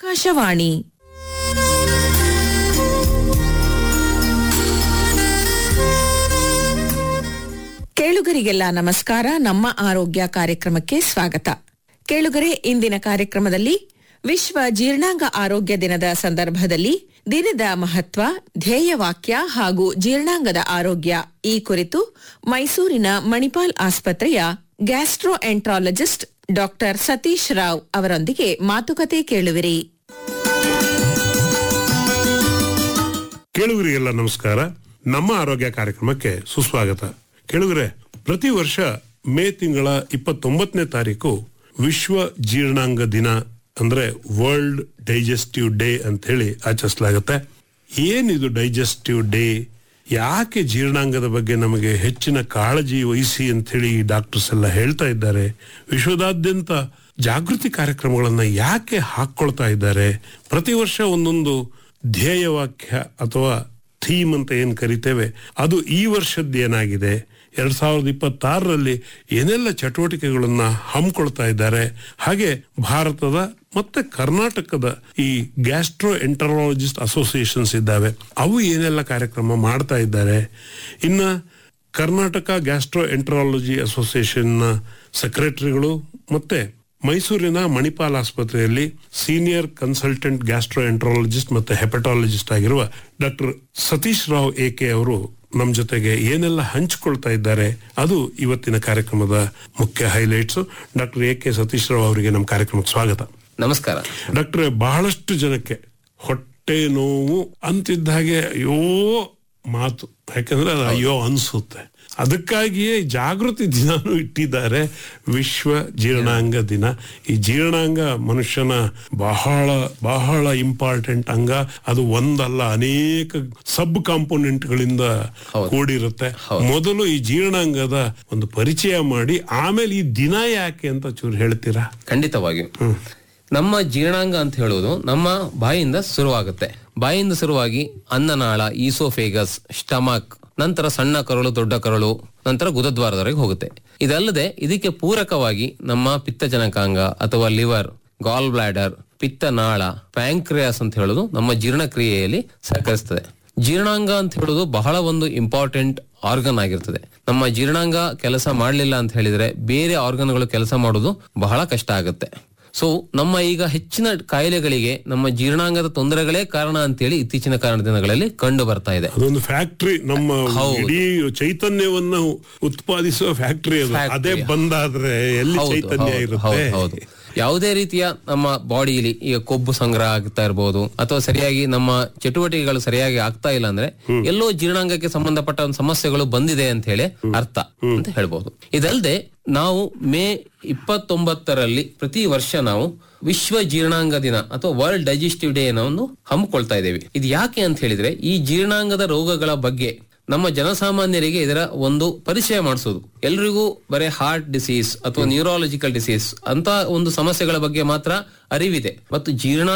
ಆಕಾಶವಾಣಿ ಕೇಳುಗರಿಗೆಲ್ಲ ನಮಸ್ಕಾರ ನಮ್ಮ ಆರೋಗ್ಯ ಕಾರ್ಯಕ್ರಮಕ್ಕೆ ಸ್ವಾಗತ ಕೇಳುಗರೆ ಇಂದಿನ ಕಾರ್ಯಕ್ರಮದಲ್ಲಿ ವಿಶ್ವ ಜೀರ್ಣಾಂಗ ಆರೋಗ್ಯ ದಿನದ ಸಂದರ್ಭದಲ್ಲಿ ದಿನದ ಮಹತ್ವ ಧ್ಯೇಯವಾಕ್ಯ ಹಾಗೂ ಜೀರ್ಣಾಂಗದ ಆರೋಗ್ಯ ಈ ಕುರಿತು ಮೈಸೂರಿನ ಮಣಿಪಾಲ್ ಆಸ್ಪತ್ರೆಯ gastroenterologist doctor Satish Rao ಅವರೊಂದಿಗೆ ಮಾತುಕತೆ ಕೇಳುವಿರಿ ಕೇಳುಗರಿಗೆಲ್ಲ ನಮಸ್ಕಾರ ನಮ್ಮ ಆರೋಗ್ಯ ಕಾರ್ಯಕ್ರಮಕ್ಕೆ ಸುಸ್ವಾಗತ ಕೇಳುಗರೆ ಪ್ರತಿ ವರ್ಷ ಮೇ ತಿಂಗಳ ಇಪ್ಪತ್ತೊಂಬತ್ತನೇ ತಾರೀಕು ವಿಶ್ವ ಜೀರ್ಣಾಂಗ ದಿನ ಅಂದ್ರೆ ವರ್ಲ್ಡ್ ಡೈಜೆಸ್ಟಿವ್ ಡೇ ಅಂತ ಹೇಳಿ ಆಚರಿಸಲಾಗುತ್ತೆ ಏನಿದು ಡೈಜೆಸ್ಟಿವ್ ಡೇ ಯಾಕೆ ಜೀರ್ಣಾಂಗದ ಬಗ್ಗೆ ನಮಗೆ ಹೆಚ್ಚಿನ ಕಾಳಜಿ ವಹಿಸಿ ಅಂತ ಹೇಳಿ ಡಾಕ್ಟರ್ಸ್ ಎಲ್ಲ ಹೇಳ್ತಾ ಇದ್ದಾರೆ ವಿಶ್ವದಾದ್ಯಂತ ಜಾಗೃತಿ ಕಾರ್ಯಕ್ರಮಗಳನ್ನ ಯಾಕೆ ಹಾಕೊಳ್ತಾ ಇದ್ದಾರೆ ಪ್ರತಿ ವರ್ಷ ಒಂದೊಂದು ಧ್ಯೇಯವಾಕ್ಯ ಅಥವಾ ಥೀಮ್ ಅಂತ ಏನ್ ಕರಿತೇವೆ ಅದು ಈ ವರ್ಷದ್ದು ಏನಾಗಿದೆ ಎರಡ್ ಸಾವಿರದ ಇಪ್ಪತ್ತಾರರಲ್ಲಿ ಏನೆಲ್ಲ ಚಟುವಟಿಕೆಗಳನ್ನ ಹಮ್ಮಿಕೊಳ್ತಾ ಇದ್ದಾರೆ ಹಾಗೆ ಭಾರತದ ಮತ್ತೆ ಕರ್ನಾಟಕದ ಈ ಗ್ಯಾಸ್ಟ್ರೋ ಎಂಟರಾಲಜಿಸ್ಟ್ ಅಸೋಸಿಯೇಷನ್ಸ್ ಇದ್ದಾವೆ ಅವು ಏನೆಲ್ಲ ಕಾರ್ಯಕ್ರಮ ಮಾಡ್ತಾ ಇದ್ದಾರೆ ಇನ್ನ ಕರ್ನಾಟಕ ಗ್ಯಾಸ್ಟ್ರೋ ಎಂಟರಾಲಜಿ ಅಸೋಸಿಯೇಷನ್ನ ಸೆಕ್ರೆಟರಿಗಳು ಮತ್ತೆ ಮೈಸೂರಿನ ಮಣಿಪಾಲ್ ಆಸ್ಪತ್ರೆಯಲ್ಲಿ ಸೀನಿಯರ್ ಕನ್ಸಲ್ಟೆಂಟ್ ಗ್ಯಾಸ್ಟ್ರೋ ಎಂಟ್ರಾಲಜಿಸ್ಟ್ ಮತ್ತೆ ಹೆಪಟಾಲಜಿಸ್ಟ್ ಆಗಿರುವ ಡಾಕ್ಟರ್ ಸತೀಶ್ ರಾವ್ ಎಕೆ ಅವರು ನಮ್ಮ ಜೊತೆಗೆ ಏನೆಲ್ಲ ಹಂಚಿಕೊಳ್ತಾ ಇದ್ದಾರೆ ಅದು ಇವತ್ತಿನ ಕಾರ್ಯಕ್ರಮದ ಮುಖ್ಯ highlights doctor A K Satish Rao ಅವರಿಗೆ ನಮ್ಮ ಕಾರ್ಯಕ್ರಮಕ್ಕೆ ಸ್ವಾಗತ ನಮಸ್ಕಾರ ಡಾಕ್ಟ್ರೆ ಬಹಳಷ್ಟು ಜನಕ್ಕೆ ಹೊಟ್ಟೆ ನೋವು ಅಂತಿದ್ದ ಹಾಗೆ ಅಯ್ಯೋ ಮಾತು ಯಾಕಂದ್ರೆ ಅದು ಅಯ್ಯೋ ಅನ್ಸುತ್ತೆ ಅದಕ್ಕಾಗಿಯೇ ಜಾಗೃತಿ ದಿನಾನು ಇಟ್ಟಿದ್ದಾರೆ ವಿಶ್ವ ಜೀರ್ಣಾಂಗ ದಿನ ಈ ಜೀರ್ಣಾಂಗ ಮನುಷ್ಯನ ಬಹಳ ಬಹಳ ಇಂಪಾರ್ಟೆಂಟ್ ಅಂಗ ಅದು ಒಂದಲ್ಲ ಅನೇಕ ಸಬ್ ಕಾಂಪೋನೆಂಟ್ ಗಳಿಂದ ಕೂಡಿರುತ್ತೆ ಮೊದಲು ಈ ಜೀರ್ಣಾಂಗದ ಒಂದು ಪರಿಚಯ ಮಾಡಿ ಆಮೇಲೆ ಈ ದಿನ ಯಾಕೆ ಅಂತ ಚೂರು ಹೇಳ್ತೀರಾ ಖಂಡಿತವಾಗಿಯೂ ನಮ್ಮ ಜೀರ್ಣಾಂಗ ಅಂತ ಹೇಳುವುದು ನಮ್ಮ ಬಾಯಿಂದ ಶುರುವಾಗುತ್ತೆ ಬಾಯಿಂದ ಶುರುವಾಗಿ ಅನ್ನನಾಳ ಈಸೋಫೇಗಸ್ ಸ್ಟಮಕ್ ನಂತರ ಸಣ್ಣ ಕರಳು ದೊಡ್ಡ ಕರಳು ನಂತರ ಗುದದ್ವಾರದವರೆಗೆ ಹೋಗುತ್ತೆ ಇದಲ್ಲದೆ ಇದಕ್ಕೆ ಪೂರಕವಾಗಿ ನಮ್ಮ ಪಿತ್ತಜನಕಾಂಗ ಅಥವಾ ಲಿವರ್ ಗಾಲ್ ಬ್ಲಾಡರ್ ಪಿತ್ತನಾಳ ಪ್ಯಾಂಕ್ರಿಯಾಸ್ ಅಂತ ಹೇಳುದು ನಮ್ಮ ಜೀರ್ಣಕ್ರಿಯೆಯಲ್ಲಿ ಸಹಕರಿಸ್ತದೆ ಜೀರ್ಣಾಂಗ ಅಂತ ಹೇಳುದು ಬಹಳ ಒಂದು ಇಂಪಾರ್ಟೆಂಟ್ ಆರ್ಗನ್ ಆಗಿರ್ತದೆ ನಮ್ಮ ಜೀರ್ಣಾಂಗ ಕೆಲಸ ಮಾಡಲಿಲ್ಲ ಅಂತ ಹೇಳಿದ್ರೆ ಬೇರೆ ಆರ್ಗನ್ಗಳು ಕೆಲಸ ಮಾಡೋದು ಬಹಳ ಕಷ್ಟ ಆಗುತ್ತೆ ಸೊ ನಮ್ಮ ಈಗ ಹೆಚ್ಚಿನ ಕಾಯಿಲೆಗಳಿಗೆ ನಮ್ಮ ಜೀರ್ಣಾಂಗದ ತೊಂದರೆಗಳೇ ಕಾರಣ ಅಂತೇಳಿ ಇತ್ತೀಚಿನ ಕಾರಣ ದಿನಗಳಲ್ಲಿ ಕಂಡು ಬರ್ತಾ ಇದೆ ಅದೊಂದು ಫ್ಯಾಕ್ಟ್ರಿ ನಮ್ಮ ಹೌದು. ಇಡೀ ಚೈತನ್ಯವನ್ನ ಉತ್ಪಾದಿಸುವ ಫ್ಯಾಕ್ಟ್ರಿ ಅದು Factory. ಅದೇ ಬಂದಾದ್ರೆ ಎಲ್ಲಿ ಹೌದು, ಚೈತನ್ಯ ಹೌದು, ಇರುತ್ತೆ ಹೌದು, ಹೌದು. ಯಾವುದೇ ರೀತಿಯ ನಮ್ಮ ಬಾಡಿಯಲ್ಲಿ ಈಗ ಕೊಬ್ಬು ಸಂಗ್ರಹ ಆಗ್ತಾ ಇರಬಹುದು ಅಥವಾ ಸರಿಯಾಗಿ ನಮ್ಮ ಚಟುವಟಿಕೆಗಳು ಸರಿಯಾಗಿ ಆಗ್ತಾ ಇಲ್ಲ ಅಂದ್ರೆ ಎಲ್ಲೋ ಜೀರ್ಣಾಂಗಕ್ಕೆ ಸಂಬಂಧಪಟ್ಟ ಒಂದು ಸಮಸ್ಯೆಗಳು ಬಂದಿದೆ ಅಂತ ಹೇಳಿ ಅರ್ಥ ಅಂತ ಹೇಳ್ಬಹುದು ಇದಲ್ಲದೆ ನಾವು ಮೇ ಇಪ್ಪತ್ತೊಂಬತ್ತರಲ್ಲಿ ಪ್ರತಿ ವರ್ಷ ನಾವು ವಿಶ್ವ ಜೀರ್ಣಾಂಗ ದಿನ ಅಥವಾ ವರ್ಲ್ಡ್ ಡೈಜೆಸ್ಟಿವ್ ಡೇ ಒಂದು ಹಮ್ಮಿಕೊಳ್ತಾ ಇದ್ದೇವೆ ಇದು ಯಾಕೆ ಅಂತ ಹೇಳಿದ್ರೆ ಈ ಜೀರ್ಣಾಂಗದ ರೋಗಗಳ ಬಗ್ಗೆ ನಮ್ಮ ಜನಸಾಮಾನ್ಯರಿಗೆ ಇದರ ಒಂದು ಪರಿಚಯ ಮಾಡಿಸೋದು ಎಲ್ರಿಗೂ ಬರೀ ಹಾರ್ಟ್ ಡಿಸೀಸ್ ಅಥವಾ ನ್ಯೂರಾಲಜಿಕಲ್ ಡಿಸೀಸ್ ಅಂತ ಒಂದು ಸಮಸ್ಯೆಗಳ ಬಗ್ಗೆ ಮಾತ್ರ ಅರಿವಿದೆ ಮತ್ತು ಜೀರ್ಣ